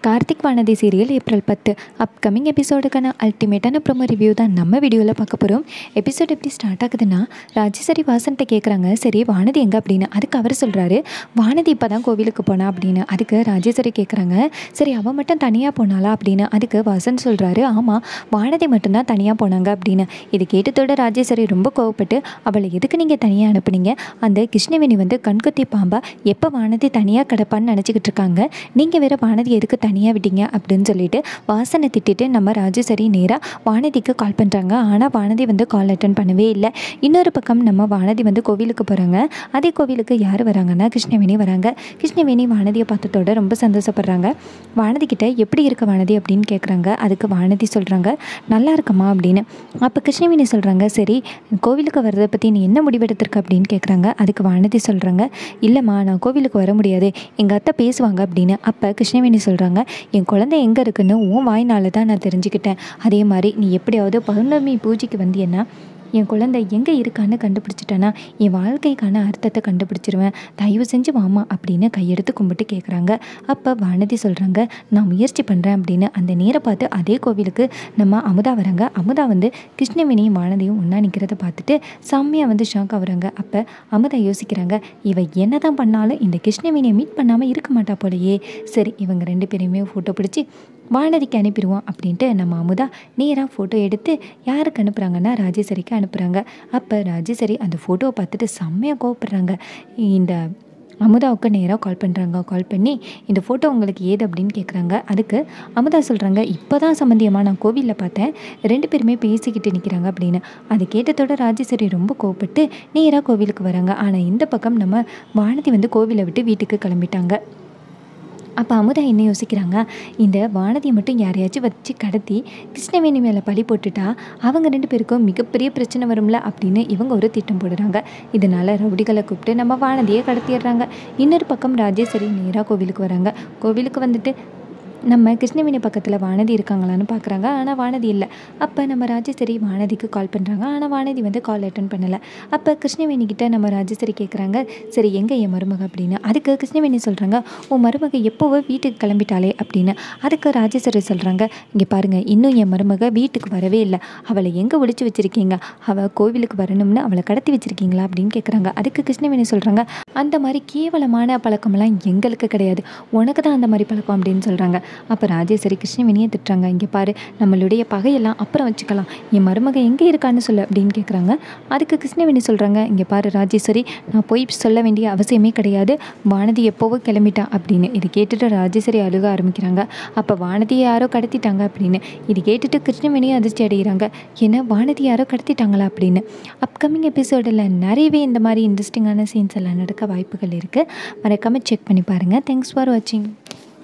Karthik Vanathi serial April பத்து upcoming எபிசோடுக்கான அல்டிமேட்டான ப்ரோமோ ரிவ்யூ தான் நம்ம வீடியோவில் பார்க்க போகிறோம் எபிசோட் எப்படி ஸ்டார்ட் ஆகுதுன்னா ராஜேஸ்வரி வாசன்ட்ட கேட்குறாங்க சரி வானதி எங்கே அப்படின்னு அதுக்கு அவர் சொல்கிறாரு வானதி இப்போ தான் கோவிலுக்கு போனா அப்படின்னு அதுக்கு ராஜேஸ்வரி கேட்குறாங்க சரி அவள் மட்டும் தனியாக போனாளா அப்படின்னு அதுக்கு வாசன் சொல்கிறாரு ஆமாம் வானதி மட்டும்தான் தனியாக போனாங்க அப்படின்னு இது கேட்டதோட ராஜேஸ்வரி ரொம்ப கோவப்பட்டு அவளை எதுக்கு நீங்கள் தனியாக அனுப்புனீங்க அந்த கிருஷ்ணவேணி வந்து கண்குத்தி பாம்பா எப்போ வானதி தனியாக கிடப்பான்னு நினச்சிக்கிட்டு இருக்காங்க நீங்கள் வேற வானதி எதுக்கு தனியாக விட்டீங்க அப்படின்னு சொல்லிட்டு வாசனை திட்டிட்டு நம்ம ராஜேஸ்வரி நேராக வானதிக்கு கால் பண்ணுறாங்க ஆனால் வானதி வந்து கால் அட்டன் பண்ணவே இல்லை இன்னொரு பக்கம் நம்ம வானதி வந்து கோவிலுக்கு போகிறாங்க அதே கோவிலுக்கு யார் வராங்கன்னா கிருஷ்ணவேணி வராங்க கிருஷ்ணவேணி வானதியை பார்த்ததோட ரொம்ப சந்தோஷப்படுறாங்க வானதி கிட்ட எப்படி இருக்க வானதி அப்படின்னு கேட்குறாங்க அதுக்கு வானதி சொல்கிறாங்க நல்லா இருக்கம்மா அப்படின்னு அப்போ கிருஷ்ணவேணி சொல்கிறாங்க சரி கோவிலுக்கு வர்றதை பற்றி நீ என்ன முடிவெடுத்திருக்க அப்படின்னு கேட்குறாங்க அதுக்கு வானதி சொல்கிறாங்க இல்லைம்மா நான் கோவிலுக்கு வர முடியாது எங்கள் அத்தை பேசுவாங்க அப்படின்னு அப்போ கிருஷ்ணவேணி சொல்கிறாங்க என் குழந்தை எங்கே இருக்குன்னு உன் வாய்னால தான் நான் தெரிஞ்சுக்கிட்டேன் அதே மாதிரி நீ எப்படியாவது பௌர்ணமி பூஜைக்கு வந்தியன்னா என் குழந்தை எங்கே இருக்கான்னு கண்டுபிடிச்சிட்டேன்னா என் வாழ்க்கைக்கான அர்த்தத்தை கண்டுபிடிச்சிருவேன் தயவு செஞ்சு வாமா அப்படின்னு கையெடுத்து கும்பிட்டு கேட்குறாங்க அப்போ வானதி சொல்கிறாங்க நான் முயற்சி பண்ணுறேன் அப்படின்னு அந்த நேரை பார்த்து அதே கோவிலுக்கு நம்ம அமுதா வராங்க அமுதா வந்து கிருஷ்ணவேணியும் வானதியும் ஒன்றா நிற்கிறத பார்த்துட்டு செம்மையாக வந்து ஷாக் ஆகுறாங்க அப்போ அமுதா யோசிக்கிறாங்க இவ என்ன தான் பண்ணாலும் இந்த கிருஷ்ணவேணியை மீட் பண்ணாமல் இருக்க மாட்டா போலயே சரி இவங்க ரெண்டு பேரையுமே ஃபோட்டோ பிடிச்சி வானதிக்கு அனுப்பிடுவோம் அப்படின்ட்டு நம்ம அமுதா நேராக ஃபோட்டோ எடுத்து யாருக்கு அனுப்புகிறாங்கன்னா ராஜேஸ்வரிக்கு அனுப்புகிறாங்க அப்போ ராஜேஸ்வரி அந்த ஃபோட்டோவை பார்த்துட்டு செம்மையாக கோவப்படுறாங்க இந்த அமுதாவுக்கு நேராக கால் பண்ணுறாங்க கால் பண்ணி இந்த ஃபோட்டோ உங்களுக்கு ஏது அப்படின்னு கேட்குறாங்க அதுக்கு அமுதா சொல்கிறாங்க இப்போ தான் சம்மந்தியமாக நான் கோவிலில் பார்த்தேன் ரெண்டு பேருமே பேசிக்கிட்டு நிற்கிறாங்க அப்படின்னு அது கேட்டதோட ராஜேஸ்வரி ரொம்ப கோவப்பட்டு நேராக கோவிலுக்கு வராங்க ஆனால் இந்த பக்கம் நம்ம வானதி வந்து கோவிலை விட்டு வீட்டுக்கு கிளம்பிட்டாங்க அப்போ அமுதா என்ன யோசிக்கிறாங்க இந்த வானதியை மட்டும் யாரையாச்சும் வச்சு கடத்தி கிருஷ்ணவேணி மேலே பழி போட்டுட்டா அவங்க ரெண்டு பேருக்கும் மிகப்பெரிய பிரச்சனை வரும்ல அப்படின்னு இவங்க ஒரு திட்டம் போடுறாங்க இதனால் ரவுடிகளை கூப்பிட்டு நம்ம வானதியை கடத்திடுறாங்க இன்னொரு பக்கம் ராஜேஸ்வரி நேராக கோவிலுக்கு வராங்க கோவிலுக்கு வந்துட்டு நம்ம கிருஷ்ணவேணி பக்கத்தில் வானதி இருக்காங்களான்னு பார்க்குறாங்க ஆனால் வானதி இல்லை அப்போ நம்ம ராஜேஸ்வரி வானதிக்கு கால் பண்ணுறாங்க ஆனால் வானதி வந்து கால் அட்டன் பண்ணலை அப்போ கிருஷ்ணவேணி கிட்ட நம்ம ராஜேஸ்வரி கேட்குறாங்க சரி எங்கே என் மருமக அப்படின்னு அதுக்கு கிருஷ்ணவேணி சொல்கிறாங்க உன் மருமக எப்போவோ வீட்டுக்கு கிளம்பிட்டாளே அப்படின்னு அதுக்கு ராஜேஸ்வரி சொல்கிறாங்க இங்கே பாருங்கள் இன்னும் என் மருமக வீட்டுக்கு வரவே இல்லை அவளை எங்கே ஒழிச்சு வச்சுருக்கீங்க அவள் கோவிலுக்கு வரணும்னு அவளை கடத்தி வச்சுருக்கீங்களா அப்படின்னு கேட்குறாங்க அதுக்கு கிருஷ்ணவேணி சொல்கிறாங்க அந்த மாதிரி கேவலமான பழக்கமெல்லாம் எங்களுக்கு கிடையாது உனக்கு தான் அந்த மாதிரி பழக்கம் அப்படின்னு சொல்கிறாங்க அப்போ ராஜேஸ்வரி கிருஷ்ணவேணியை திட்டுறாங்க இங்கே பாரு நம்மளுடைய பகையெல்லாம் அப்புறம் வச்சுக்கலாம் என் மருமக எங்கே இருக்கான்னு சொல்லு அப்படின்னு கேட்குறாங்க அதுக்கு கிருஷ்ணவேணி சொல்கிறாங்க இங்கே பாரு ராஜேஸ்வரி நான் போய் சொல்ல வேண்டிய அவசியமே கிடையாது வானதி எப்போவோ கிளம்பிட்டா அப்படின்னு இது கேட்டுட்டு ராஜேஸ்வரி அழுக ஆரம்பிக்கிறாங்க அப்போ வானதியை யாரோ கடத்திட்டாங்க அப்படின்னு இது கேட்டுட்டு கிருஷ்ணவேணியும் அதிர்ச்சி அடைகிறாங்க ஏன்னா வானதி யாரோ கடத்திட்டாங்களா அப்படின்னு அப்கமிங் எபிசோடில் நிறையவே இந்த மாதிரி இன்ட்ரெஸ்டிங்கான சீன்ஸ் எல்லாம் நடக்க வாய்ப்புகள் இருக்குது மறக்காமல் செக் பண்ணி பாருங்கள் தேங்க்ஸ் ஃபார் வாட்சிங்